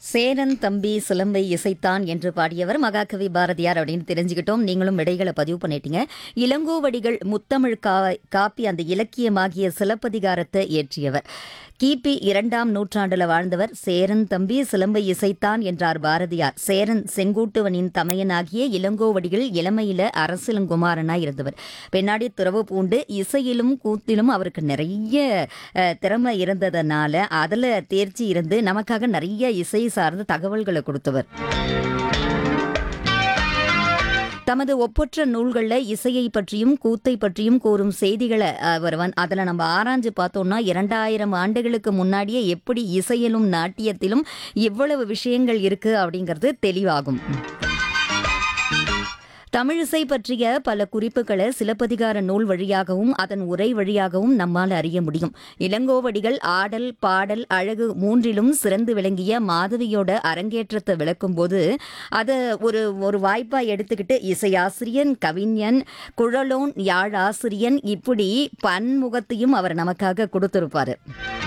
சேரன் தம்பி சிலம்பை இசைத்தான் என்று பாடியவர் மகாகவி பாரதியார் அப்படின்னு தெரிஞ்சுக்கிட்டோம் நீங்களும் விடைகளை பதிவு பண்ணிட்டீங்க இளங்கோவடிகள் முத்தமிழ் கா காப்பி அந்த இலக்கியமாகிய சிலப்பதிகாரத்தை இயற்றியவர் கிபி இரண்டாம் நூற்றாண்டுல வாழ்ந்தவர் சேரன் தம்பி சிலம்பை இசைத்தான் என்றார் பாரதியார் சேரன் செங்கூட்டுவனின் தமையனாகிய இளங்கோவடிகள் இளமையில அரசிலங்குமாரனாய் இருந்தவர் பின்னாடி துறவு பூண்டு இசையிலும் கூத்திலும் அவருக்கு நிறைய அஹ், திறமை இருந்ததனால அதுல தேர்ச்சி இருந்து நமக்காக நிறைய இசை சார்ந்த தகவல்களை கொடுத்தவர் தமது ஒப்பற்ற நூல்களில் இசையை பற்றியும் கூத்தை பற்றியும் கூறும் செய்திகளை அவர் வந்து அதில் நம்ம ஆராய்ஞ்சு பார்த்தோம்னா இரண்டாயிரம் ஆண்டுகளுக்கு முன்னாடியே எப்படி இசையிலும் நாட்டியத்திலும் இவ்வளவு விஷயங்கள் இருக்கு அப்படிங்கிறது தெளிவாகும் தமிழிசை பற்றிய பல குறிப்புகளை சிலப்பதிகார நூல் வழியாகவும் அதன் உரை வழியாகவும் நம்மால் அறிய முடியும் இளங்கோவடிகள் ஆடல் பாடல் அழகு மூன்றிலும் சிறந்து விளங்கிய மாதவியோட அரங்கேற்றத்தை விளக்கும்போது அதை ஒரு ஒரு வாய்ப்பா எடுத்துக்கிட்டு இசையாசிரியன் கவிஞன் குழலோன் யாழாசிரியன் இப்படி பன்முகத்தையும் அவர் நமக்காக கொடுத்திருப்பாரு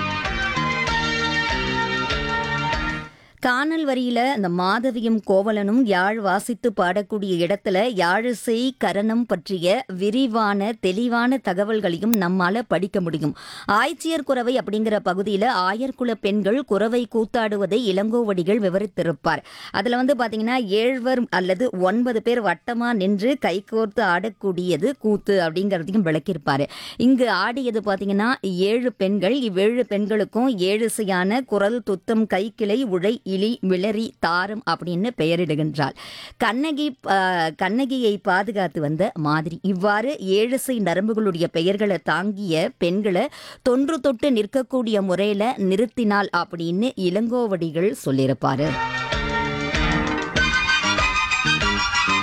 காணல் வரியில இந்த மாதவியும் கோவலனும் யாழ் வாசித்து பாடக்கூடிய இடத்துல யாழிசை கரணம் பற்றிய விரிவான தெளிவான தகவல்களையும் நம்மால படிக்க முடியும் ஆய்ச்சியர் குறவை அப்படிங்கிற பகுதியில ஆயர்குல பெண்கள் குறவை கூத்தாடுவதை இளங்கோவடிகள் விவரித்திருப்பார் அதுல வந்து பாத்தீங்கன்னா ஏழ்வர் அல்லது ஒன்பது பேர் வட்டமா நின்று கைகோர்த்து ஆடக்கூடியது கூத்து அப்படிங்கிறதையும் விளக்கியிருப்பாரு இங்கு ஆடியது பாத்தீங்கன்னா ஏழு பெண்கள் இவ்வேழு பெண்களுக்கும் ஏழிசையான குரல் துத்தம் கைக்கிளை உழை இலி விளரி தாரம் அப்படின்னு பெயரிடுகின்றாள் கண்ணகி ஆஹ், கண்ணகியை பாதுகாத்து வந்த மாதிரி இவ்வாறு ஏழிசை நரம்புகளுடைய பெயர்களை தாங்கிய பெண்களை தொன்று தொட்டு நிற்கக்கூடிய முறையில நிறுத்தினாள் அப்படின்னு இளங்கோவடிகள் சொல்லியிருப்பாரு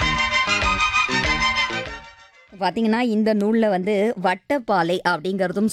பார்த்தீங்கன்னா இந்த நூலில் வந்து வட்டப்பாலை அப்படிங்கிறதும்